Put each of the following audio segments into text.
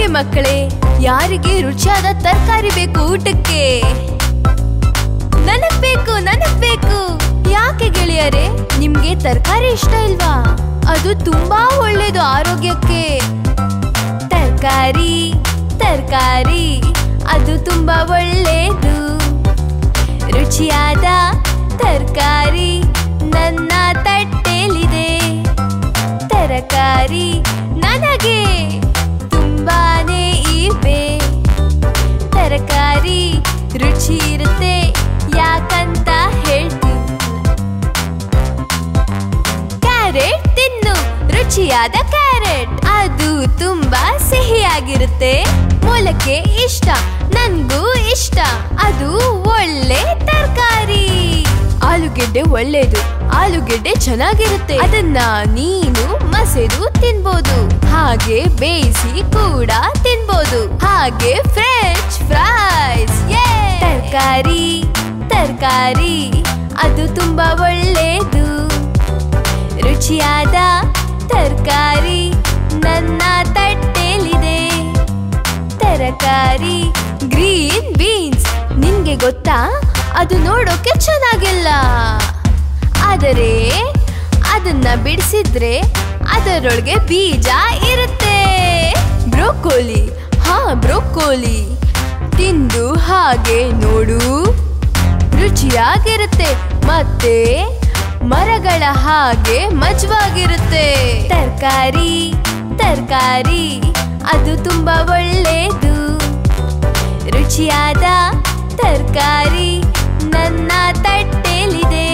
ನೋಡಿ ಮಕ್ಕಳೇ ಯಾರಿಗೆ ರುಚಿಯಾದ ತರಕಾರಿ ಬೇಕು ಊಟಕ್ಕೆ ನನಗ್ ಬೇಕು ನನಗ್ ಬೇಕು ಯಾಕೆ ಗೆಳೆಯರೆ ನಿಮ್ಗೆ ತರಕಾರಿ ಇಷ್ಟ ಇಲ್ವಾ ಅದು ತುಂಬಾ ಒಳ್ಳೇದು ಆರೋಗ್ಯಕ್ಕೆ ತರಕಾರಿ ತರಕಾರಿ ಅದು ತುಂಬಾ ಒಳ್ಳೇದು ರುಚಿಯಾದ ತರಕಾರಿ ನನ್ನ ತಟ್ಟೆಲಿದೆ ತರಕಾರಿ ನನಗೆ ತುಂಬಾನೇ ಇವೆ ತರಕಾರಿ ರುಚಿ ಇರುತ್ತೆ ಯಾಕಂತ ಹೇಳ್ತೀನಿ ಕ್ಯಾರೆಟ್ ತಿನ್ನು ರುಚಿಯಾದ ಕ್ಯಾರೆಟ್ ಅದು ತುಂಬಾ ಸಿಹಿಯಾಗಿರುತ್ತೆ ಮೊಲಕೆ ಇಷ್ಟ ನನ್ಗೂ ಇಷ್ಟ ಅದು ಒಳ್ಳೆ ತರಕಾರಿ ಆಲೂಗೆಡ್ಡೆ ಒಳ್ಳೇದು ಆಲೂಗೆಡ್ಡೆ ಚೆನ್ನಾಗಿರುತ್ತೆ ಅದನ್ನ ನೀನು ಮಸೆದು ತಿನ್ಬೋದು ಹಾಗೆ ಬೇಯಿಸಿ ಕೂಡ ತಿನ್ಬೋದು ಹಾಗೆ ಫ್ರೆಂಚ್ ಫ್ರೈಸ್ ತರಕಾರಿ ತರಕಾರಿ ಅದು ತುಂಬಾ ಒಳ್ಳೇದು ರುಚಿಯಾದ ತರಕಾರಿ ನನ್ನ ತಟ್ಟೆಲಿದೆ ತರಕಾರಿ ಗ್ರೀನ್ ಬೀನ್ಸ್ ನಿನ್ಗೆ ಗೊತ್ತಾ ಅದು ನೋಡೋಕೆ ಚೆನ್ನಾಗಿಲ್ಲ ಆದರೆ ಅದನ್ನ ಬಿಡಿಸಿದ್ರೆ ಅದರೊಳಗೆ ಬೀಜ ಇರುತ್ತೆ ಬ್ರೋಕೋಲಿ ಹಾ ಬ್ರೋಕೋಲಿ ತಿಂದು ಹಾಗೆ ನೋಡು ರುಚಿಯಾಗಿರುತ್ತೆ ಮತ್ತೆ ಮರಗಳ ಹಾಗೆ ಮಜವಾಗಿರುತ್ತೆ ತರಕಾರಿ ತರಕಾರಿ ಅದು ತುಂಬಾ ಒಳ್ಳೇದು ರುಚಿಯಾದ ತರಕಾರಿ ನನ್ನ ತಟ್ಟೆಲಿದೆ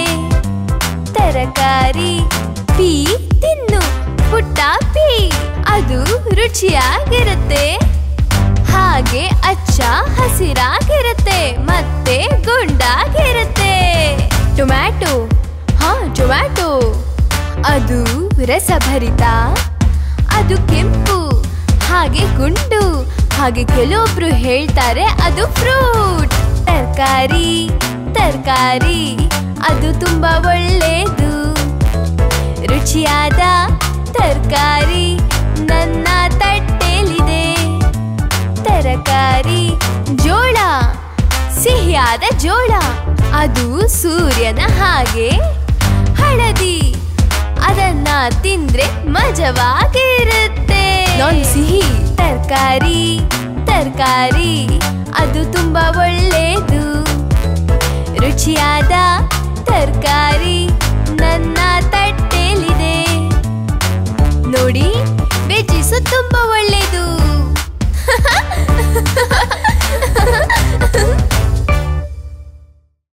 ತರಕಾರಿ ಪೀ ತಿನ್ನು ಪುಟ್ಟ ಪೀ ಅದು ರುಚಿಯಾಗಿರುತ್ತೆ ಹಾಗೆ ಅಚ್ಚ ಹಸಿರಾಗಿರುತ್ತೆ ಮತ್ತೆ ಗುಂಡಾಗಿರುತ್ತೆ ಟೊಮ್ಯಾಟೊ ಹಾ ಟೊಮ್ಯಾಟೊ ಅದು ರಸಭರಿತ ಅದು ಕೆಂಪು ಹಾಗೆ ಗುಂಡು ಹಾಗೆ ಕೆಲವೊಬ್ರು ಹೇಳ್ತಾರೆ ಅದು ಫ್ರೂಟ್ ತರಕಾರಿ ತರಕಾರಿ ಅದು ತುಂಬಾ ಒಳ್ಳೇದು ರುಚಿಯಾದ ತರಕಾರಿ ನನ್ನ ತಟ್ಟೆಲಿದೆ ತರಕಾರಿ ಜೋಳ ಸಿಹಿಯಾದ ಜೋಳ ಅದು ಸೂರ್ಯನ ಹಾಗೆ ಹಳದಿ ಅದನ್ನ ತಿಂದ್ರೆ ಮಜವಾಗಿರುತ್ತೆ ನಾನು ಸಿಹಿ ತರಕಾರಿ ತರಕಾರಿ ಅದು ತುಂಬಾ ಒಳ್ಳೇದು ರುಚಿಯಾದ ತರಕಾರಿ ನನ್ನ ತಟ್ಟೆಲಿದೆ ನೋಡಿ ವೆಜ್ಜಿಸು ತುಂಬಾ ಒಳ್ಳೇದು